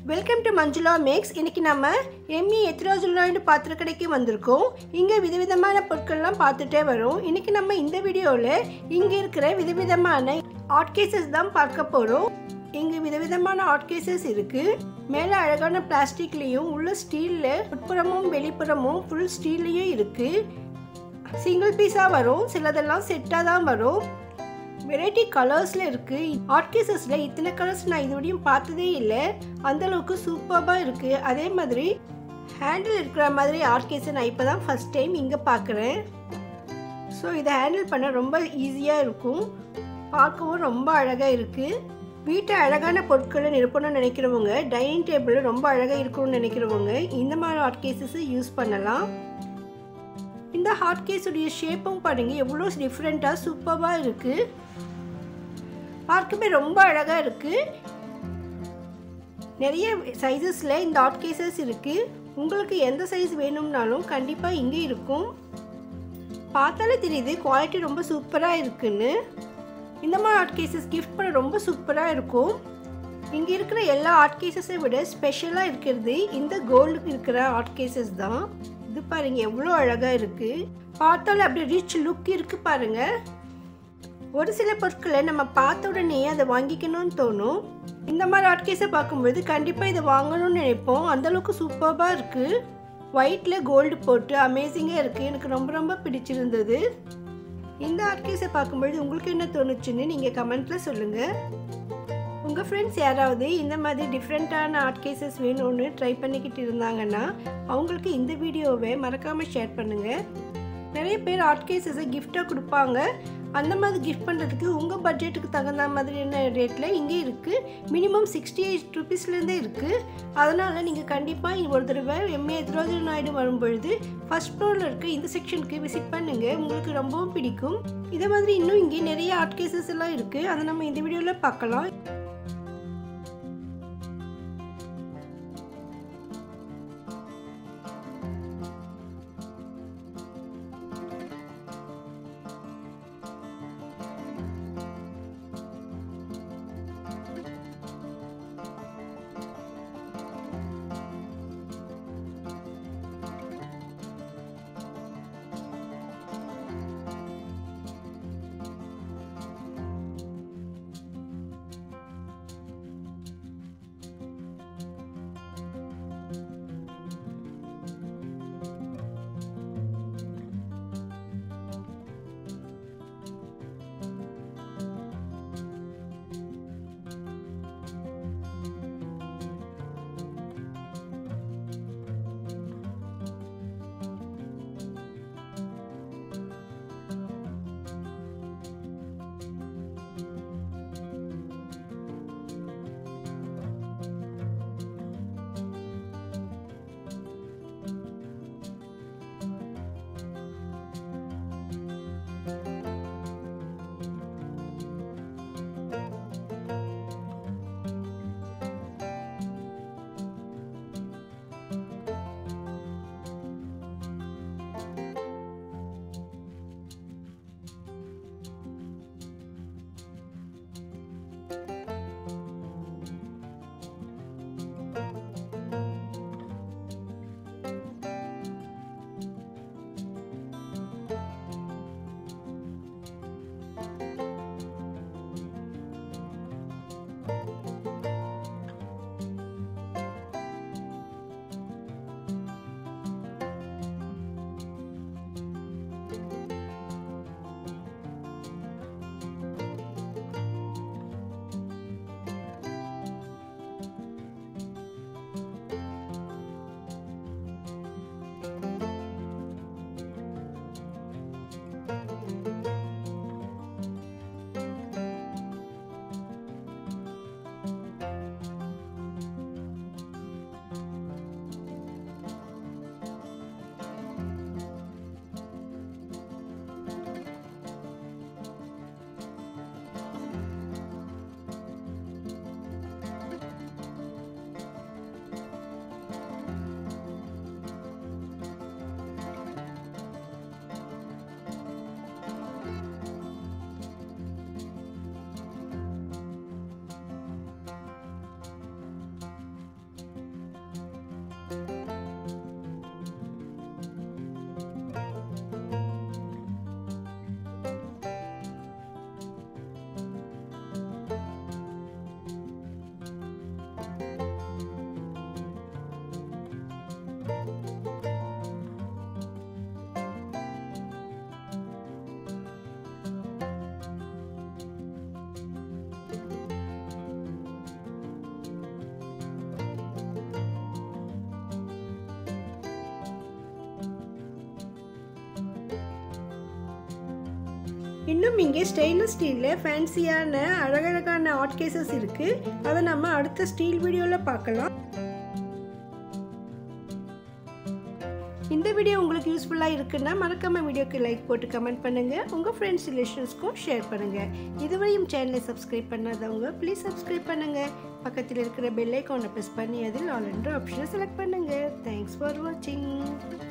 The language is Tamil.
வெல்கம் டு மஞ்சுளா மேக்ஸ் இன்னைக்கு நம்ம எம்இ எத்ராஜுலாய்டு பாத்திர கடைக்கு வந்திருக்கோம் இங்கே விதவிதமான பொருட்கள்லாம் பார்த்துட்டே வரோம் இன்னைக்கு நம்ம இந்த வீடியோவில் இங்கே இருக்கிற விதவிதமான ஆட் கேசஸ் தான் பார்க்க போகிறோம் இங்கே விதவிதமான ஆட் கேசஸ் இருக்குது மேலே அழகான பிளாஸ்டிக்லேயும் உள்ள ஸ்டீலில் உட்புறமும் வெளிப்புறமும் ஃபுல் ஸ்டீல்லையும் இருக்குது சிங்கிள் பீஸாக வரும் சிலதெல்லாம் செட்டாக தான் வரும் வெரைட்டி கலர்ஸில் இருக்குது ஆர்ட் கேசஸில் இத்தனை கலர்ஸ் நான் இது வரையும் பார்த்ததே இல்லை அந்தளவுக்கு சூப்பராக இருக்குது அதே மாதிரி ஹேண்டில் இருக்கிற மாதிரி ஆர்ட் கேஸை நான் இப்போ தான் ஃபஸ்ட் டைம் இங்கே பார்க்குறேன் ஸோ இதை ஹேண்டில் பண்ண ரொம்ப ஈஸியாக இருக்கும் பார்க்கவும் ரொம்ப அழகாக இருக்குது வீட்டை அழகான பொருட்களை நிரப்பணும்னு நினைக்கிறவங்க டைனிங் டேபிள் ரொம்ப அழகாக இருக்கணும்னு நினைக்கிறவங்க இந்த மாதிரி ஆர்ட் கேசஸை யூஸ் பண்ணலாம் இந்த ஹாட் கேஸுடைய ஷேப்பும் பாருங்க எவ்வளோ டிஃப்ரெண்ட்டாக சூப்பராக இருக்குது பார்க்கவே ரொம்ப அழகாக இருக்குது நிறைய சைஸஸில் இந்த ஹாட் கேசஸ் இருக்குது உங்களுக்கு எந்த சைஸ் வேணும்னாலும் கண்டிப்பாக இங்கே இருக்கும் பார்த்தாலே தெரியுது குவாலிட்டி ரொம்ப சூப்பராக இருக்குன்னு இந்த மாதிரி ஆர்ட் கேசஸ் கிஃப்ட் பண்ண ரொம்ப சூப்பராக இருக்கும் இங்கே இருக்கிற எல்லா ஆர்ட் கேசஸை விட ஸ்பெஷலாக இருக்கிறது இந்த கோல்டுக்கு இருக்கிற ஆர்ட் கேசஸ் தான் இது பாருங்க எவ்வளோ அழகாக இருக்குது பார்த்தாலும் அப்படியே ரிச் லுக் இருக்குது பாருங்க ஒரு சில பொருட்களை நம்ம பார்த்த உடனே அதை வாங்கிக்கணும்னு தோணும் இந்த மாதிரி ஆர்ட் கேஸை பார்க்கும்போது கண்டிப்பாக இதை வாங்கணும்னு நினைப்போம் அந்தளவுக்கு சூப்பராக இருக்குது ஒயிட்டில் கோல்டு போட்டு அமேசிங்காக இருக்குது எனக்கு ரொம்ப ரொம்ப பிடிச்சிருந்தது இந்த ஆர்ட் கேஸை பார்க்கும்பொழுது உங்களுக்கு என்ன தோணுச்சுன்னு நீங்கள் கமெண்ட்டில் சொல்லுங்கள் உங்கள் ஃப்ரெண்ட்ஸ் யாராவது இந்த மாதிரி டிஃப்ரெண்ட்டான ஆர்ட் கேசஸ் வேணும்னு ட்ரை பண்ணிக்கிட்டு இருந்தாங்கன்னா அவங்களுக்கு இந்த வீடியோவை மறக்காமல் ஷேர் பண்ணுங்கள் நிறைய பேர் ஆர்ட் கேசஸை கிஃப்டாக கொடுப்பாங்க அந்த மாதிரி கிஃப்ட் பண்ணுறதுக்கு உங்கள் பட்ஜெட்டுக்கு தகுந்த மாதிரியான ரேட்டில் இங்கே இருக்குது மினிமம் சிக்ஸ்டி எயிட் ருபீஸ்லேருந்தே இருக்குது அதனால் நீங்கள் கண்டிப்பாக ஒரு தடவை எம்ஏ எத்ரோஜன் நாயுடு வரும்பொழுது ஃபஸ்ட் ஃப்ளோரில் இருக்க இந்த செக்ஷனுக்கு விசிட் பண்ணுங்கள் உங்களுக்கு ரொம்பவும் பிடிக்கும் இதே மாதிரி இன்னும் இங்கே நிறைய ஆர்ட் கேசஸ் எல்லாம் இருக்குது அதை நம்ம இந்த வீடியோவில் பார்க்கலாம் இன்னும் இங்கே ஸ்டெயின்லெஸ் ஸ்டீலில் ஃபேன்சியான அழகழகான ஹாட் கேசஸ் இருக்குது அதை நம்ம அடுத்த ஸ்டீல் வீடியோவில் பார்க்கலாம் இந்த வீடியோ உங்களுக்கு யூஸ்ஃபுல்லாக இருக்குன்னா மறக்காம வீடியோக்கு லைக் போட்டு கமெண்ட் பண்ணுங்கள் உங்கள் ஃப்ரெண்ட்ஸ் ரிலேஷன்ஸ்க்கும் ஷேர் பண்ணுங்கள் இதுவரையும் சேனலை சப்ஸ்கிரைப் பண்ணாதவங்க ப்ளீஸ் சப்ஸ்கிரைப் பண்ணுங்கள் பக்கத்தில் இருக்கிற பெல் ஐக்கானை ப்ரெஸ் பண்ணி அதில் ஆல் என்ற ஆப்ஷனை செலக்ட் பண்ணுங்கள் தேங்க்ஸ் ஃபார் வாட்சிங்